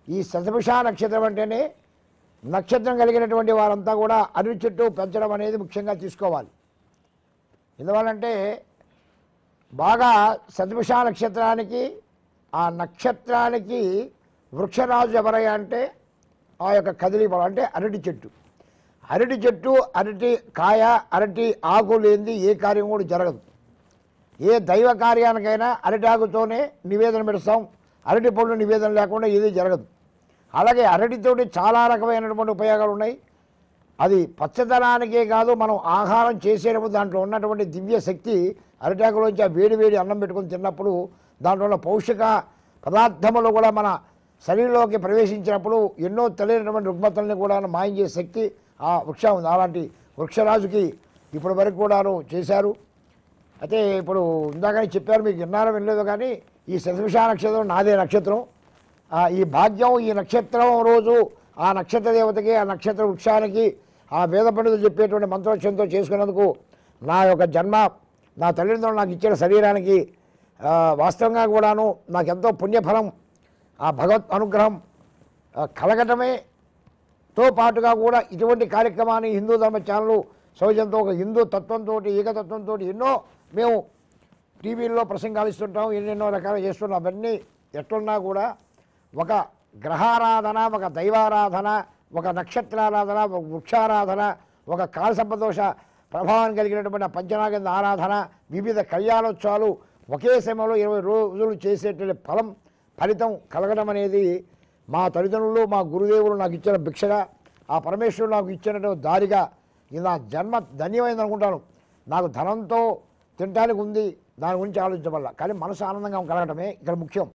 ఈ శతభిష నక్షత్రం అంటేనే నక్షత్రం కలిగినటువంటి వారంతా కూడా అరటి చెట్టు పెంచడం అనేది ముఖ్యంగా తీసుకోవాలి ఎందువల్లంటే బాగా శతభిష నక్షత్రానికి ఆ నక్షత్రానికి వృక్షరాజు ఎవరయ్యా అంటే ఆ యొక్క కదిలి పొలం అంటే అరటి చెట్టు అరటి చెట్టు అరటి కాయ అరటి ఆకు లేనిది ఏ కార్యం కూడా జరగదు ఏ దైవ కార్యానికైనా అరటి ఆకుతోనే నివేదన పెడతాం అరటి పళ్ళు నివేదన లేకుండా ఏది జరగదు అలాగే అరటితోటి చాలా రకమైనటువంటి ఉపయోగాలు ఉన్నాయి అది పచ్చదనానికే కాదు మనం ఆహారం చేసేటప్పుడు దాంట్లో ఉన్నటువంటి దివ్య శక్తి అరిటాకులోంచి ఆ వేడి వేడి అన్నం పెట్టుకొని తిన్నప్పుడు దాంట్లో ఉన్న పౌష్టిక పదార్థములు కూడా మన శరీరంలోకి ప్రవేశించినప్పుడు ఎన్నో తెలియనటువంటి రుగ్మతల్ని కూడా మాయం చేసే శక్తి ఆ వృక్షం ఉంది అలాంటి వృక్షరాజుకి ఇప్పటి వరకు కూడాను చేశారు అయితే ఇప్పుడు ఇందాకనే చెప్పారు మీకు విన్నారో వినలేదు కానీ ఈ శతభిష నక్షత్రం నాదే నక్షత్రం ఆ, ఈ భాగ్యం ఈ నక్షత్రం రోజు ఆ నక్షత్ర దేవతకి ఆ నక్షత్ర వృక్షానికి ఆ వేద పండితులు చెప్పేటువంటి మంత్రోచ్చంతో చేసుకున్నందుకు నా యొక్క జన్మ నా తల్లిదండ్రులు నాకు ఇచ్చిన శరీరానికి ఆ, వాస్తవంగా కూడాను నాకు ఎంతో పుణ్యఫలం ఆ భగవత్ అనుగ్రహం ఆ, కలగటమే తో పాటుగా కూడా ఇటువంటి కార్యక్రమాన్ని హిందూ ధర్మ ఛానల్ సౌజన్తో ఒక హిందూ తత్వంతో ఏకతత్వంతో ఎన్నో మేము టీవీల్లో ప్రసంగాలు ఇస్తుంటాం ఎన్నెన్నో రకాలు చేస్తున్నాం అవన్నీ ఎట్లున్నా కూడా ఒక గ్రహారాధన ఒక దైవారాధన ఒక నక్షత్రారాధన ఒక వృక్షారాధన ఒక కాల సంపదోష ప్రభావం కలిగినటువంటి ఆ పంచనాగంధ ఆరాధన వివిధ కళ్యాణోత్సవాలు ఒకే సమయంలో ఇరవై రోజులు చేసేటువంటి ఫలం ఫలితం కలగడం అనేది మా తల్లిదండ్రులు మా గురుదేవులు నాకు ఇచ్చిన భిక్షగా ఆ పరమేశ్వరుడు నాకు ఇచ్చినటువంటి దారిగా ఇది నా జన్మ ధన్యమైంది అనుకుంటాను నాకు ధనంతో తినడానికి ఉంది దాని గురించి ఆలోచించవల్ల కానీ మనసు ఆనందంగా కలగటమే ఇక్కడ ముఖ్యం